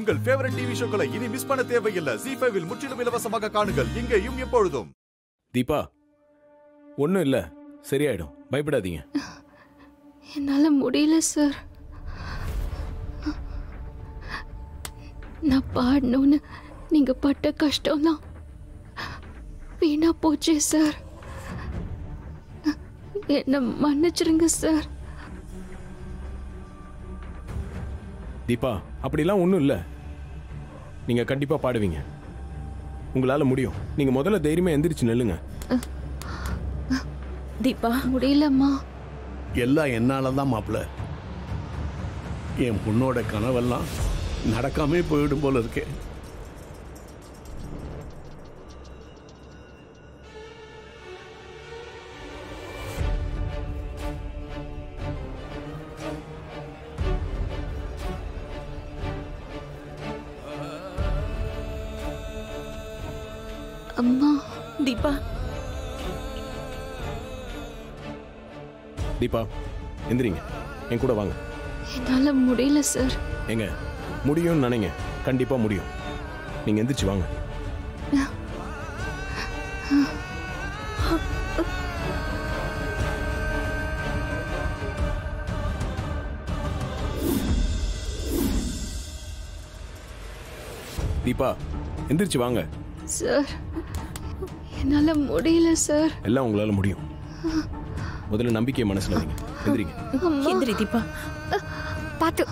உங்கள் favourite TV ஷோக்களை இனி miss பண்ண தேவையில்லை ஜி ஃபைவில் முற்றிலும் இலவசமாக காணுங்கள் இங்கேயும் எப்பொழுதும் தீபா ஒன்றும் இல்லை சரியாயிடும் பயப்படாதீங்க என்னால் முடியல சார் நான் பாடணும்னு நீங்க பட்ட கஷ்டம்லாம் வீணா போச்சே சார் என்ன மன்னிச்சிருங்க சார் தீபா அப்படிலாம் ஒன்றும் இல்லை நீங்கள் கண்டிப்பாக பாடுவீங்க உங்களால் முடியும் நீங்கள் முதல்ல தைரியமாக எந்திரிச்சு நில்லுங்க தீபா முடியலம்மா எல்லாம் என்னால தான் மாப்பிள்ள என் பொண்ணோட கனவெல்லாம் நடக்காமே போயிடும் போல இருக்கே அம்மா தீபா தீபா எந்திரிங்க என் கூட வாங்க என்னால முடியல சார் ஏங்க முடியும்னு நினைங்க கண்டிப்பாக முடியும் நீங்கள் எந்திரிச்சு வாங்க தீபா எந்திரிச்சு வாங்க சார் என்னால முடியல சார் எல்லாம் உங்களால் முடியும் முதல்ல நம்பிக்கையை மனசில் வைங்க எந்திரிங்க எந்திரி தீபா பாத்து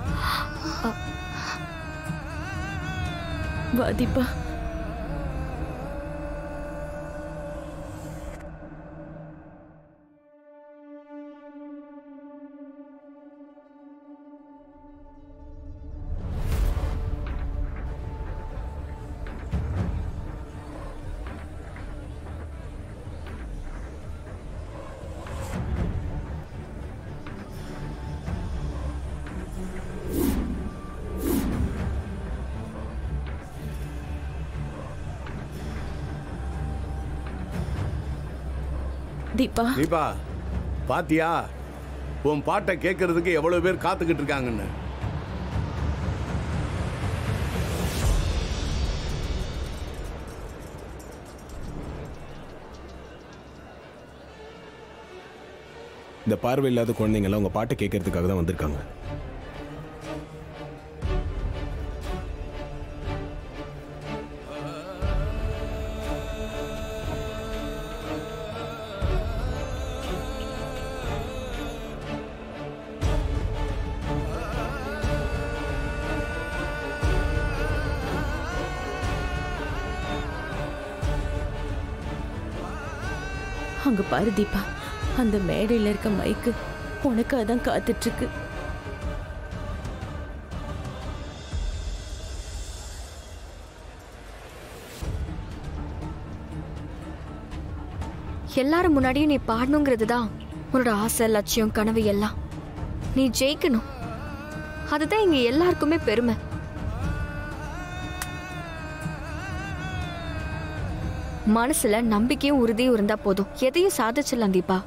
வா தீபா தீபா தீபா பாத்தியா உன் பாட்டை கேட்கறதுக்கு எவ்வளவு பேர் காத்துக்கிட்டு இருக்காங்கன்னு இந்த பார்வை இல்லாத குழந்தைங்கள்லாம் உங்கள் பாட்டை கேட்கறதுக்காக தான் வந்திருக்காங்க அங்க பாரு தீபா அந்த மேடையில இருக்க மைக்கு உனக்காக தான் காத்துட்டு இருக்கு எல்லாரும் முன்னாடியும் நீ பாடணுங்கிறது தான் உன்னோட ஆசை லட்சியம் கனவு எல்லாம் நீ ஜெயிக்கணும் அதுதான் இங்க எல்லாருக்குமே பெருமை மனசுல நம்பிக்கையும் உறுதியும் இருந்தா போதும் எதையும் சாதிச்சிடலாம் தீபா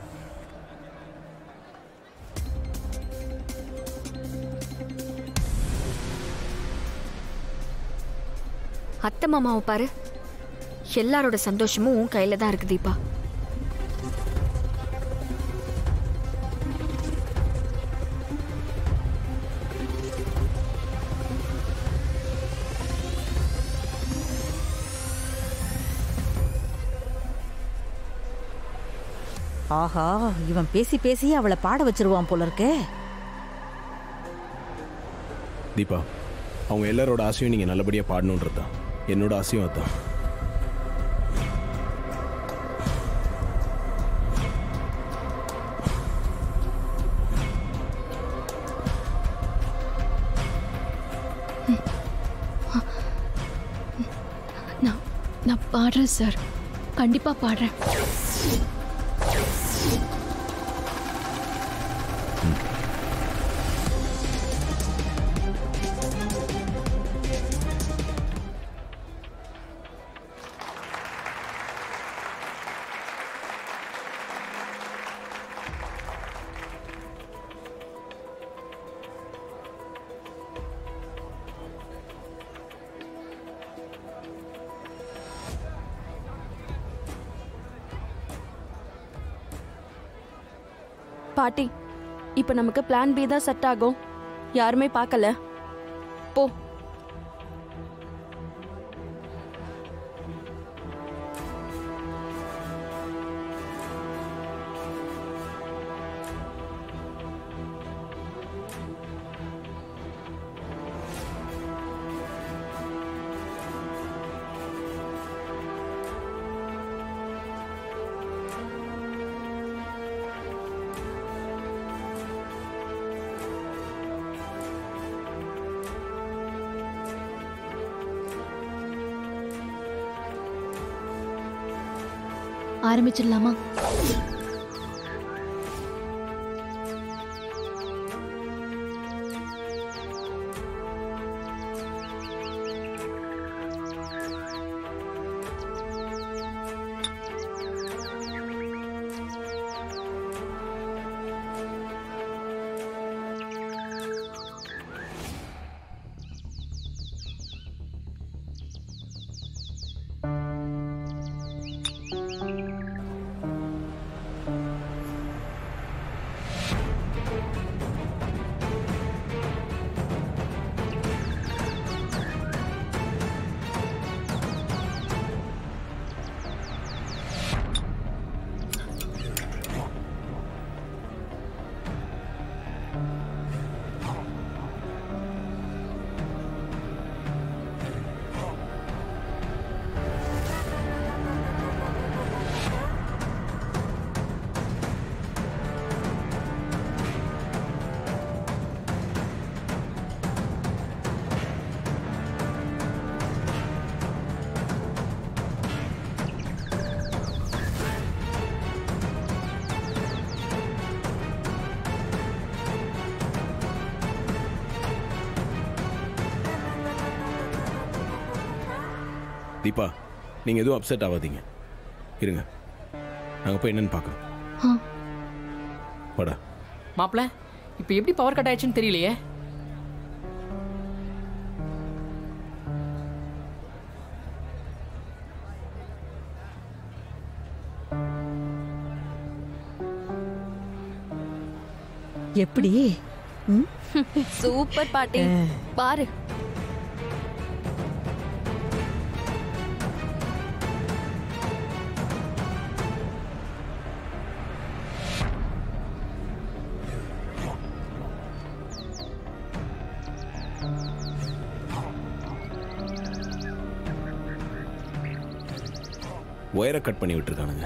அத்தை மாமாவை பாரு எல்லாரோட சந்தோஷமும் உன் கையில தான் இருக்கு தீபா ஆஹா இவன் பேசி பேசி அவளை பாட வச்சிருவான் போல இருக்கே தீபா அவங்க எல்லாரோட ஆசையும் நீங்கள் நல்லபடியாக பாடணுன்றது தான் என்னோட ஆசையும் அதுதான் நான் நான் பாடுறேன் சார் கண்டிப்பா பாடுறேன் பாட்டி இப்போ நமக்கு பிளான் பி தான் செட் ஆகும் யாருமே பார்க்கல போ ஆரம்பிச்சிடலாமா தீபா நீங்கள் எதுவும் அப்செட் ஆகாதீங்க இருங்க நாங்கள் போய் என்னன்னு பார்க்குறோம் ஆ வாடா மாப்பிள இப்போ எப்படி பவர் கட் ஆயிடுச்சுன்னு தெரியலையே எப்படி சூப்பர் பாட்டி பாரு ஒயரை கட் பண்ணி விட்டுருக்கானுங்க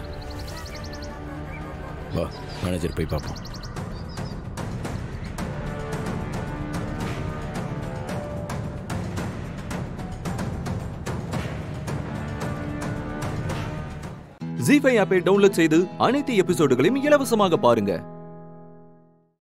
வா மேனேஜர் போய் பார்ப்போம் ஜி ஃபைவ் ஆப்பை டவுன்லோட் செய்து அனைத்து எபிசோடுகளையும் இலவசமாக பாருங்க